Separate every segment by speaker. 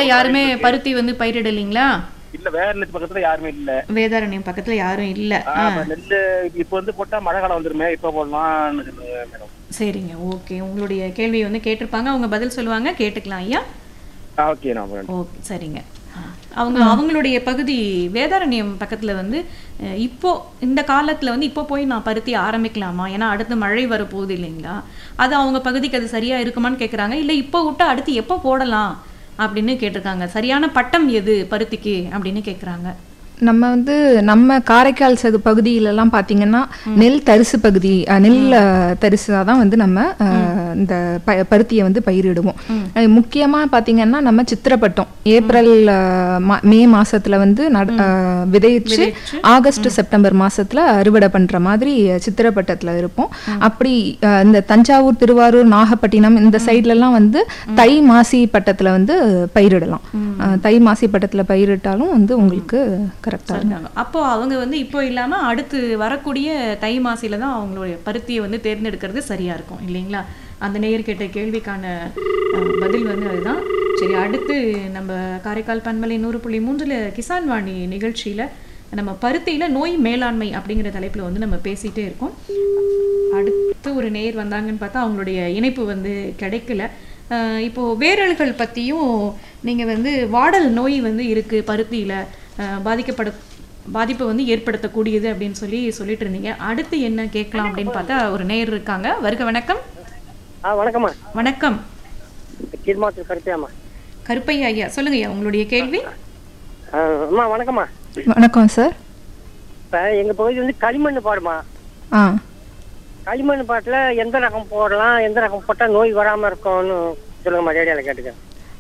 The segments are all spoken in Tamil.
Speaker 1: பக்கத்துல யாருமே பருத்தி வந்து பயிரிடலீங்களா
Speaker 2: இல்ல வேற நெல் பக்கத்துல யாருமே இல்ல
Speaker 1: வேதாரண்யம் பக்கத்துல யாரும் இல்ல
Speaker 2: ஆ,
Speaker 1: ஆ,
Speaker 2: அப்ப நெல்லு இப்ப வந்து போட்டா மழை காலம் வந்துருமே இப்ப போடலாம்னு சொல்லுங்க மேடம்
Speaker 1: சரிங்க ஓகே உங்களுடைய கேள்வியை வந்து கேட்டிருப்பாங்க அவங்க பதில் சொல்லுவாங்க கேட்டுக்கலாம் ஐயா
Speaker 2: ஆ, ஓகே நான் மேடம்
Speaker 1: ஓகே சரிங்க ஆ. அவங்க அவங்களுடைய பகுதி வேதாரண்யம் பக்கத்துல வந்து அஹ், இப்போ இந்த காலத்துல வந்து இப்போ போய் நான் பருத்தி ஆரம்பிக்கலாமா ஏன்னா அடுத்து மழை வரப்போகுது இல்லைங்களா அது அவங்க பகுதிக்கு அது சரியா இருக்குமான்னு கேக்குறாங்க இல்ல இப்போ விட்டு அடுத்து எப்போ போடலாம் அப்படின்னு கேட்டிருக்காங்க சரியான பட்டம் எது பருத்திக்கு அப்படின்னு கேக்குறாங்க
Speaker 3: நம்ம வந்து நம்ம காரைக்கால் சது பகுதியிலலாம் பார்த்தீங்கன்னா நெல் தரிசு பகுதி அஹ், நெல் அஹ், தரிசா தான் வந்து நம்ம அஹ், இந்த ப பருத்தியை வந்து பயிரிடுவோம் அஹ், முக்கியமா பார்த்தீங்கன்னா நம்ம சித்திரப்பட்டம் ஏப்ரல் அஹ், மா- மே மாசத்துல வந்து நட- அஹ், விதைச்சு ஆகஸ்ட் செப்டம்பர் மாசத்துல அறுவடை பண்ற மாதிரி அஹ், சித்திரப்பட்டத்துல இருப்போம் அப்படி அஹ், இந்த தஞ்சாவூர் திருவாரூர் நாகப்பட்டினம் இந்த சைட்லலாம் வந்து தை மாசி பட்டத்துல வந்து பயிரிடலாம் அஹ், தை மாசி பட்டத்துல பயிரிட்டாலும் வந்து உங்களுக்கு கரெக்டாக
Speaker 1: சொல்றாங்க அப்போ அவங்க வந்து இப்போ இல்லாம அடுத்து வரக்கூடிய தை மாசில தான் அவங்களுடைய பருத்தியை வந்து தேர்ந்தெடுக்கிறது சரியா இருக்கும் இல்லைங்களா அந்த நேயர் கேட்ட கேள்விக்கான அஹ், பதில் வந்து அதுதான் சரி அடுத்து நம்ம காரைக்கால் பண்பலை நூறு புள்ளி மூன்றுல கிசான் வாணி நிகழ்ச்சியில நம்ம பருத்தியில நோய் மேலாண்மை அப்படிங்கிற தலைப்புல வந்து நம்ம பேசிட்டே இருக்கோம் அடுத்து ஒரு நேயர் வந்தாங்கன்னு பார்த்தா அவங்களுடைய இணைப்பு வந்து கிடைக்கல அஹ் இப்போ வேரல்கள் பத்தியும் நீங்க வந்து வாடல் நோய் வந்து இருக்கு பருத்தியில அஹ் பாதிக்கப்பட பாதிப்பை வந்து ஏற்படுத்தக்கூடியது அப்படின்னு சொல்லி சொல்லிட்டு இருந்தீங்க அடுத்து என்ன கேட்கலாம் அப்படின்னு பார்த்தா ஒரு நேயர் இருக்காங்க வருக வணக்கம்
Speaker 4: ஆ வணக்கம்மா
Speaker 1: வணக்கம்
Speaker 4: கீழ்மாத்தூர் கருப்பியாம்மா
Speaker 1: கருப்பையா ஐயா சொல்லுங்க ஐயா உங்களுடைய கேள்வி
Speaker 4: ஆ, அம்மா வணக்கம்மா
Speaker 3: வணக்கம் சார்
Speaker 4: இப்போ எங்கள் பகுதி வந்து களிமண் பாடுமா
Speaker 3: ஆ
Speaker 4: களிமண் பாட்டில் எந்த ரகம் போடலாம் எந்த ரகம் போட்டால் நோய் வராமல் இருக்கும்னு சொல்லுங்கம்மா ரேடியோவில் கேட்டுக்க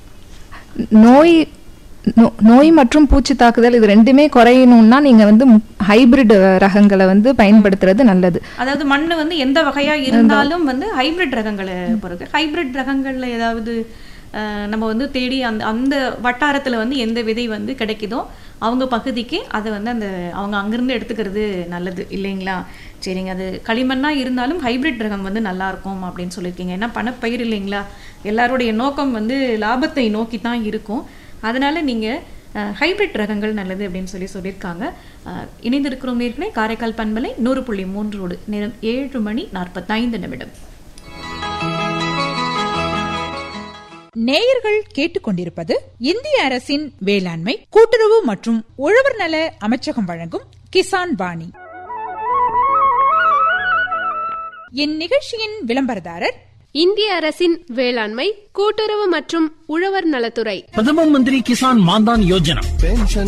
Speaker 3: நோய் நோ- நோய் மற்றும் பூச்சி தாக்குதல் இது ரெண்டுமே குறையணும்னா நீங்க வந்து ஹைபிரிட் ரகங்களை வந்து பயன்படுத்துறது நல்லது
Speaker 1: அதாவது மண்ணு வந்து எந்த வகையா இருந்தாலும் வந்து ஹைபிரிட் ரகங்களை பொறுத்து ஹைபிரிட் ரகங்கள்ல ஏதாவது அஹ், நம்ம வந்து தேடி அந்த அந்த வட்டாரத்துல வந்து எந்த விதை வந்து கிடைக்குதோ அவங்க பகுதிக்கு அதை வந்து அந்த அவங்க அங்கிருந்து எடுத்துக்கிறது நல்லது இல்லைங்களா சரிங்க அது களிமண்ணா இருந்தாலும் ஹைபிரிட் ரகம் வந்து நல்லா இருக்கும் அப்படின்னு சொல்லியிருக்கீங்க ஏன்னா பணப்பயிர் இல்லைங்களா எல்லாருடைய நோக்கம் வந்து லாபத்தை நோக்கி தான் இருக்கும் அதனால நீங்க ஹைபிரிட் ரகங்கள் நல்லது அப்படின்னு சொல்லி சொல்லியிருக்காங்க அஹ், இணைந்திருக்கிறோம் நேர்களே காரைக்கால் பண்பலை நூறு புள்ளி மூன்றோடு நேரம் ஏழு மணி நாற்பத்தைந்து நிமிடம்
Speaker 5: நேயர்கள் கேட்டுக்கொண்டிருப்பது இந்திய அரசின் வேளாண்மை கூட்டுறவு மற்றும் உழவர் நல அமைச்சகம் வழங்கும் கிசான் வாணி இந்நிகழ்ச்சியின் விளம்பரதாரர்
Speaker 6: இந்திய அரசின் வேளாண்மை கூட்டுறவு மற்றும் உழவர் நலத்துறை
Speaker 7: பிரதம மந்திரி கிசான் மான்தான் யோஜனா